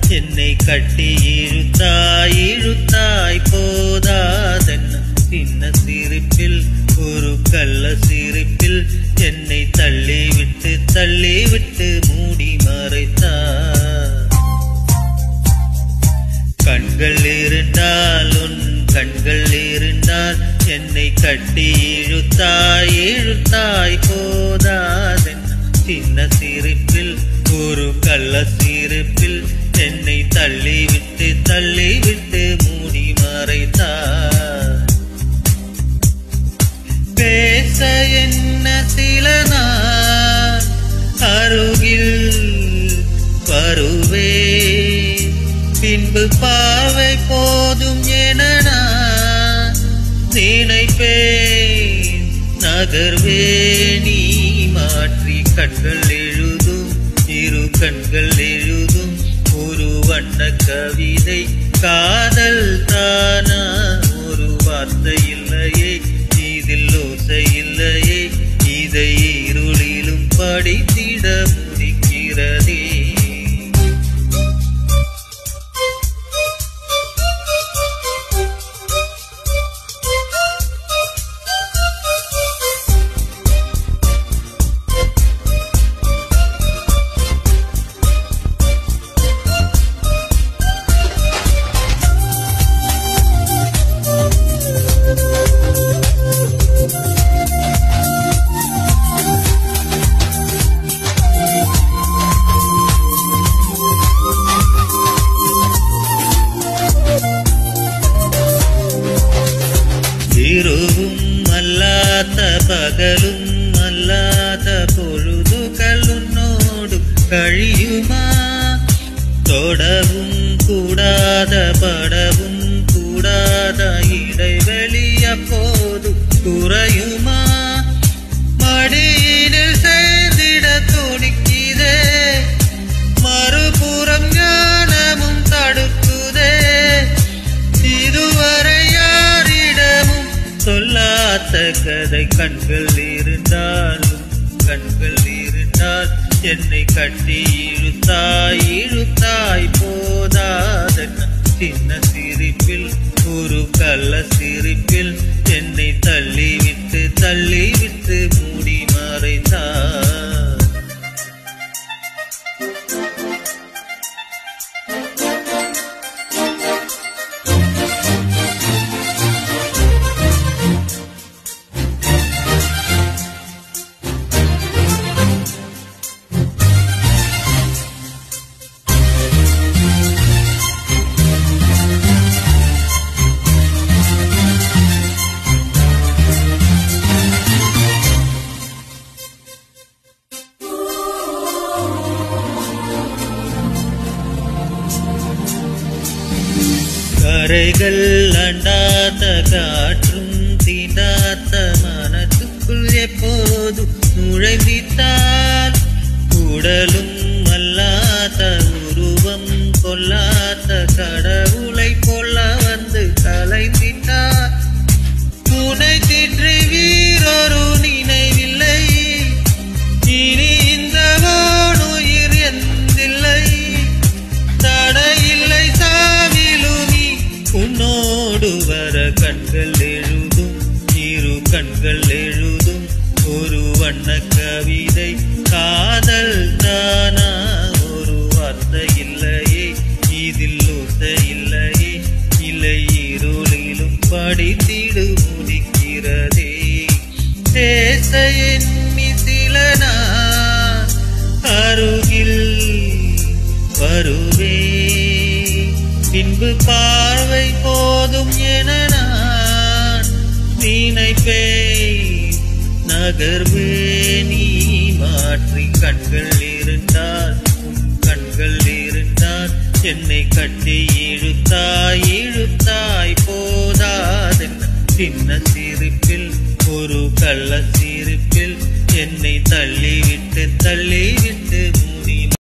என்னை கட்டி இழுத்தாய் இழுத்தாய் போதாதென்ன சின்ன சிரிப்பில் ஒரு கள்ள சிரிப்பில் என்னை தள்ளி விட்டு தள்ளி விட்டு மூடி மறைத்தார் கண்கள் இருந்தால் உன் கண்கள் இருந்தால் என்னை கட்டி இழுத்தாய் இழுத்தாய் போதாதென்ன சின்ன சிரிப்பில் ஒரு கள்ள சிரிப்பில் என்னை தள்ளி விட்டு தள்ளி விட்டு மூடி மறைத்தார் பேச என்ன சில நாள் அருகில் வருவே பின்பு பார்வை போதும் என நான் நினைப்பேன் நகர்வே நீ மாற்றி கண்கள் எழுதும் இரு கண்கள் எழுதும் ஒரு வண்ண கவிதை காதல் தானா ஒரு வார்த்தை இல்லையே இதில் ஓசை இல்லையே இதை இருளிலும் படித்திட முடிக்கிறதே இரவும் அல்லாத பகலும் அல்லாத பொழுதுகள் உன்னோடு கழியுமா தொடவும் கூடாத படவும் கூடாத இடைவெளி அப்போது குறையுமா மடியினில் சேர்ந்திட துடிக்குதே மறுபுறம் ஞானமும் தடுக்குதே இதுவரை யாரிடமும் சொல்லாத கதை கண்கள் இருந்தாலும் கண்கள் இருந்தால் என்னை கட்டி இழுத்தாய் இழுத்தாய் போதாதென்ன சின்ன சிரிப்பில் ஒரு கள்ள சிரிப்பில் என்னை தள்ளி விட்டு தள்ளி விட்டு மூடி மறைத்தார் கரைகள் அண்டாத காற்றும் தீண்டாத மனத்துக்குள் எப்போது நுழைந்திட்டால் உடலும் அல்லாத உருவம் கொல்லாத கடவுளை கொல்ல வந்து கலைந்திட்டார் உனை தின்று வீரொரு நினைவில்லை இனி இந்த வானுயிர் எந்தில்லை தடையில்லை சாவிலுமி உன்னோடு வர கண்கள் எழுதும் இரு கண்கள் எழுதும் ஒரு வண்ண கவிதை காதல் தானா ஒரு வார்த்தை இல்லையே இதில் ஓசை இல்லையே இல்லை இருளிலும் படித்திடு முடிக்கிறதே பேச எண்ணி சில நான் அருகில் வருவே பின்பு பார்வை போதும் என நான் நினைப்பேன் நகர்வே நீ மாற்றி கண்கள் இருந்தால் உன் கண்கள் இருந்தால் என்னை கட்டி இழுத்தாய் இழுத்தாய் போதாதென்ன சின்ன சிரிப்பில் ஒரு கள்ள சிரிப்பில் என்னை தள்ளி விட்டு தள்ளி